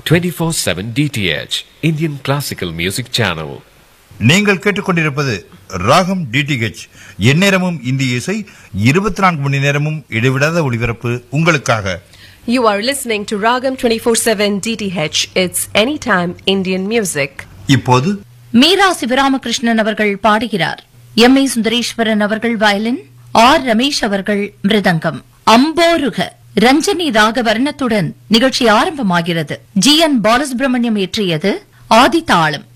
24/7 DTH Indian Classical Music Channel. நீங்கள் கேட்டுக்கொண்டிருப்பது ராகம் டிடிஹெச் எந்நேரமும் இந்திய இசை இருபத்தி நான்கு மணி நேரமும் இடைவிடாத ஒளிபரப்பு உங்களுக்காக You are listening to Ragam 24/7 DTH. It's anytime Indian music. இப்போது மீரா சிவராமகிருஷ்ணன் அவர்கள் பாடுகிறார் எம் ஏ சுந்தரேஸ்வரன் அவர்கள் வயலின் ஆர் ரமேஷ் அவர்கள் மிருதங்கம் அம்போருக ரஞ்சனி ராக வர்ணத்துடன் நிகழ்ச்சி ஆரம்பமாகிறது ஜி என் பாலசுப்ரமணியம் இயற்றியது ஆதி தாளம்